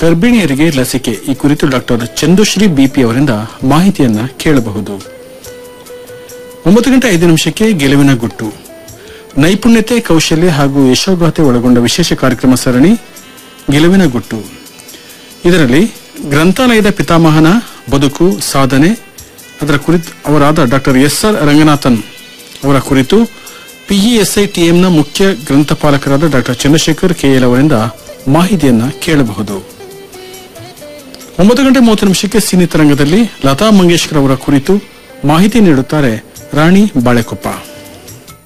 ಗರ್ಭಿಣಿಯರಿಗೆ ಲಸಿಕೆ ಈ ಕುರಿತು ಡಾಕ್ಟರ್ ಚಂದುಶ್ರೀ ಬಿಪಿ ಅವರಿಂದ ಮಾಹಿತಿಯನ್ನ ಕೇಳಬಹುದು ಒಂಬತ್ತು ಗಂಟೆ ಐದು ನಿಮಿಷಕ್ಕೆ ಗೆಲುವಿನ ಗುಟ್ಟು ನೈಪುಣ್ಯತೆ ಕೌಶಲ್ಯ ಹಾಗೂ ಯಶೋಗಾಥೆ ಒಳಗೊಂಡ ವಿಶೇಷ ಕಾರ್ಯಕ್ರಮ ಸರಣಿ ಗೆಲುವಿನ ಗುಟ್ಟು ಇದರಲ್ಲಿ ಗ್ರಂಥಾಲಯದ ಪಿತಾಮಹನ ಬದುಕು ಸಾಧನೆ ಅದರ ಕುರಿತು ಅವರಾದ ಡಾಕ್ಟರ್ ಎಸ್ ಆರ್ ರಂಗನಾಥನ್ ಅವರ ಕುರಿತು ಪಿಇಎಸ್ಐ ಟಿಎಂನ ಮುಖ್ಯ ಗ್ರಂಥಪಾಲಕರಾದ ಡಾಕ್ಟರ್ ಚಂದ್ರಶೇಖರ್ ಕೆಎಲ್ ಅವರಿಂದ ಮಾಹಿತಿಯನ್ನ ಕೇಳಬಹುದು ಒಂಬತ್ತು ಗಂಟೆ ಮೂವತ್ತು ನಿಮಿಷಕ್ಕೆ ಸಿನಿ ತರಂಗದಲ್ಲಿ ಲತಾ ಮಂಗೇಶ್ಕರ್ ಅವರ ಕುರಿತು ಮಾಹಿತಿ ನೀಡುತ್ತಾರೆ ರಾಣಿ ಬಾಳೆಕೊಪ್ಪ